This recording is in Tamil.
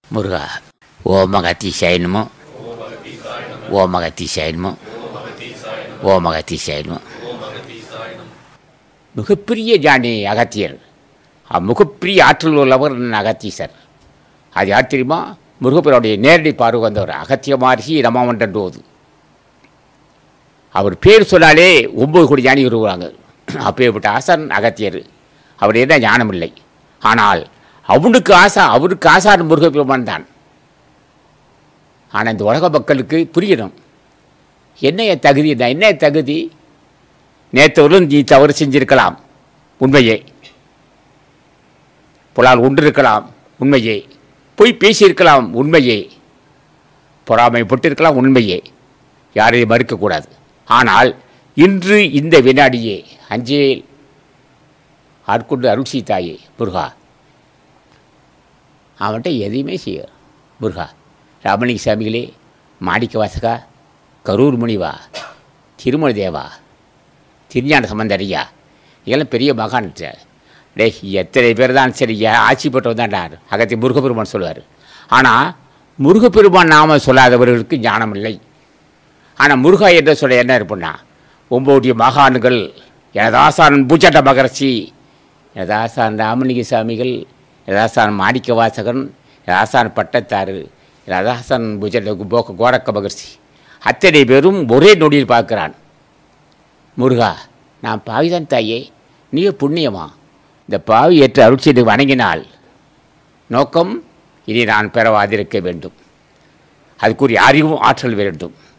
முருகா ஓமகத்தீசாய நமோ ஓமகத்தீசாய நமோ ஓமகத்தீசாய நமோ மிகப்பெரிய ஞானி அகத்தியர் அ- மிகப்பெரிய ஆற்றல் உள்ளவர் அகத்தீசர் அது யார் தெரியுமா முருகப்பெருடைய நேரடி பார்வை வந்தவர் அகத்திய மகர்ஷி ரமாமன்றோது அவர் பேர் சொன்னாலே ஒம்பது கோடி ஞானி வருவாங்க அப்பேற்பட்ட ஆசான் அகத்தியர் அவர் என்ன ஞானம் இல்லை ஆனால் அவனுக்கு ஆசா அவருக்கு ஆசான் முருகப்பெருமான் தான் ஆனால் இந்த உலக மக்களுக்கு புரியணும் என்ன என் தகுதி நான் என்ன என் தகுதி நேற்றவரும் நீ தவறு செஞ்சிருக்கலாம் உண்மையே புலால் உண்டிருக்கலாம் உண்மையே பொய் பேசியிருக்கலாம் உண்மையே பொறாமைப்பட்டிருக்கலாம் உண்மையே யாரையும் மறுக்கக்கூடாது ஆனால் இன்று இந்த வினாடியே அஞ்சேல் ஆட்கொண்டு அருள் தாயே முருகா அவன்கிட்ட எதையுமே செய்ய முருகா ராமலிங்க சாமிகளே மாணிக்க வாசகா கரூர் முனிவா திருமண தேவா திருஞான சம்பந்தரியா இதெல்லாம் பெரிய மகான் டேய் எத்தனை பேர் தான் சரி ஏன் ஆட்சி பெற்றவன் தான்டா அகத்தி முருகப்பெருமான் சொல்லுவார் ஆனால் முருகப்பெருமான் நாம சொல்லாதவர்களுக்கு ஞானம் இல்லை ஆனால் முருகா என்று சொல்ல என்ன இருப்புன்னா ஒம்போடிய மகான்கள் எனதாசான் பூச்சட்ட மகர்ஷி எனதாசான் ராமலிங்க சாமிகள் எனதாசான் மாணிக்க வாசகன் எனதாசான் பட்டத்தாறு எனதாசான் பூச்சட்ட போக்க கோரக்க மகர்ஷி அத்தனை பேரும் ஒரே நொடியில் பார்க்கிறான் முருகா நான் பாவிதான் தாயே நீ புண்ணியமா இந்த பாவி ஏற்று அருட்சியை வணங்கினால் நோக்கம் இனி நான் பெறவாதிருக்க வேண்டும் அதுக்குரிய அறிவும் ஆற்றல் வேண்டும்